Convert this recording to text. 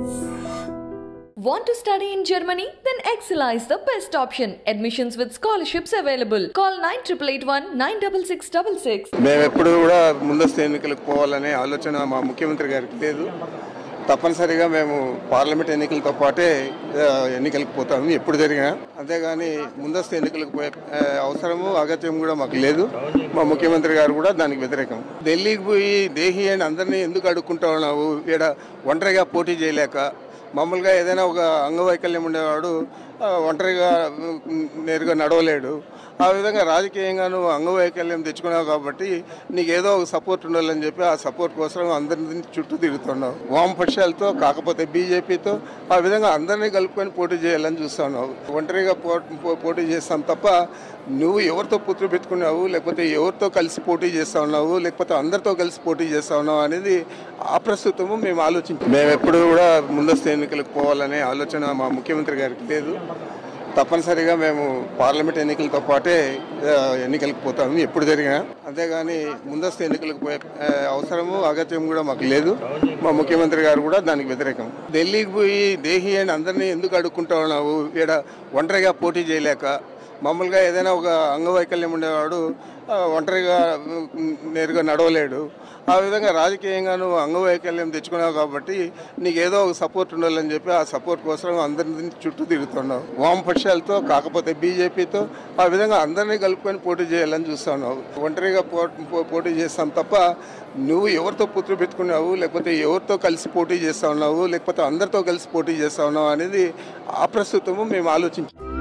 Want to study in Germany? Then Excella is the best option. Admissions with scholarships available. Call 9881 96666. మేము ఎప్పుడు కూడా ముందస్తు ఎన్నికలకు పోవాలనే ఆలోచన మా ముఖ్యమంత్రి గారికి లేదు తప్పనిసరిగా మేము పార్లమెంట్ ఎన్నికలతో పాటే ఆ, ఎన్నికలకు పోతాము ఎప్పుడు జరిగినా అంతేగాని ముందస్తు ఎన్నికలకు పోయే ఆ, అవసరము అగత్యం కూడా మాకు లేదు మా ముఖ్యమంత్రి గారు కూడా దానికి వ్యతిరేకం ఢిల్లీకి పోయి దేహి అని అందరినీ ఎందుకు అడుక్కుంటా ఉన్నావు ఈడ ఒంటరిగా పోటీ చేయలేక మామూలుగా ఏదైనా ఒక అంగవైకల్యం ఉండేవాడు ఆ, ఒంటరిగా ఉమ్, నేరుగా నడవలేడు ఆ విధంగా రాజకీయంగా నువ్వు అంగవైకల్యం తెచ్చుకున్నావు కాబట్టి నీకు ఏదో ఒక సపోర్ట్ ఉండాలని చెప్పి ఆ సపోర్ట్ కోసం అందరిని చుట్టూ తిరుగుతున్నావు వామపక్షాలతో కాకపోతే బీజేపీతో ఆ విధంగా అందరినీ కలుపుకొని పోటీ చేయాలని చూస్తున్నావు ఒంటరిగా పో- పో- పోటీ చేస్తాం తప్ప నువ్వు ఎవరితో పుత్రు పెట్టుకున్నావు లేకపోతే ఎవరితో కలిసి పోటీ చేస్తా ఉన్నావు లేకపోతే అందరితో కలిసి పోటీ చేస్తా ఉన్నావు అనేది ఆ ప్రస్తుతము మేము ఆలోచించాం మేము ఎప్పుడు కూడా ముందస్తు ఎన్నికలకు పోవాలనే ఆలోచన మా ముఖ్యమంత్రి గారికి లేదు తప్పనిసరిగా మేము పార్లమెంట్ ఎన్నికలతో పాటే ఆ, ఎన్నికలకు పోతాము ఎప్పుడు జరిగినా అంతేగాని ముందస్తు ఎన్నికలకు పోయే ఆ, అవసరము అగత్యం కూడా మాకు లేదు మా ముఖ్యమంత్రి గారు కూడా దానికి వ్యతిరేకం ఢిల్లీకి పోయి దేహి అని అందరినీ ఎందుకు అడుక్కుంటా ఉన్నావు ఈడ ఒంటరిగా పోటీ చేయలేక మామూలుగా ఏదైనా ఒక అంగవైకల్యం ఉండేవాడు ఆ, ఒంటరిగా ఉమ్, నేరుగా నడవలేడు ఆ విధంగా రాజకీయంగా నువ్వు అంగవైకల్యం తెచ్చుకున్నావు కాబట్టి నీకు ఏదో ఒక సపోర్ట్ ఉండాలని చెప్పి ఆ సపోర్ట్ కోసం అందరిని చుట్టూ తిరుగుతున్నావు వామపక్షాలతో కాకపోతే బీజేపీతో ఆ విధంగా అందరినీ కలుపుకొని పోటీ చేయాలని చూస్తున్నావు ఒంటరిగా పో- పో- పోటీ చేస్తాం తప్ప నువ్వు ఎవరితో పుత్రు పెట్టుకున్నావు లేకపోతే ఎవరితో కలిసి పోటీ చేస్తా ఉన్నావు లేకపోతే అందరితో కలిసి పోటీ చేస్తా ఉన్నావు అనేది ఆ ప్రస్తుతము మేము ఆలోచించాం